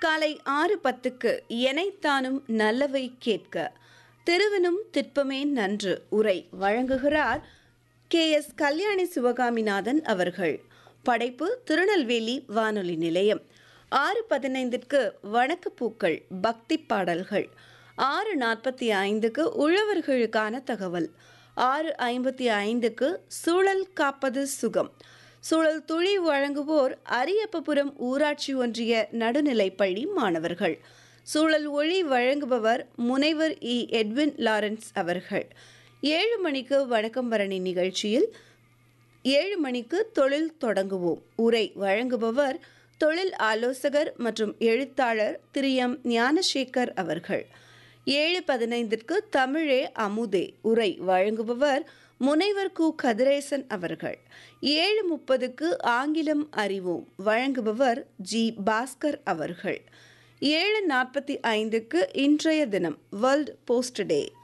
காலை ஆறு பத்துக்கு எனைத்தானும் நல்லவை கேட்க திருவினும் திட்பமே நன்று உரை வழங்குகிறார் கே எஸ் கல்யாணி சிவகாமிநாதன் அவர்கள் படைப்பு திருநெல்வேலி வானொலி நிலையம் ஆறு பதினைந்திற்கு வணக்கப்பூக்கள் பக்தி பாடல்கள் ஆறு நாற்பத்தி ஐந்துக்கு உழவர்களுக்கான தகவல் ஆறு ஐம்பத்தி ஐந்துக்கு சூழல் காப்பது சுகம் சூழல் துளி வழங்குவோர் அரியப்பபுரம் ஊராட்சி ஒன்றிய நடுநிலைப்பள்ளி மாணவர்கள் சூழல் ஒளி வழங்குபவர் முனைவர் இ எட்வின் லாரன்ஸ் அவர்கள் ஏழு மணிக்கு வணக்கம் பரணி நிகழ்ச்சியில் ஏழு மணிக்கு தொழில் தொடங்குவோம் உரை வழங்குபவர் தொழில் ஆலோசகர் மற்றும் எழுத்தாளர் திரு எம் ஞானசேகர் அவர்கள் ஏழு பதினைந்திற்கு தமிழே அமுதே உரை வழங்குபவர் முனைவர் கு கதிரேசன் அவர்கள் ஏழு முப்பதுக்கு ஆங்கிலம் அறிவோம் வழங்குபவர் ஜி பாஸ்கர் அவர்கள் ஏழு நாற்பத்தி ஐந்துக்கு இன்றைய தினம் வேர்ல்ட் போஸ்ட் டே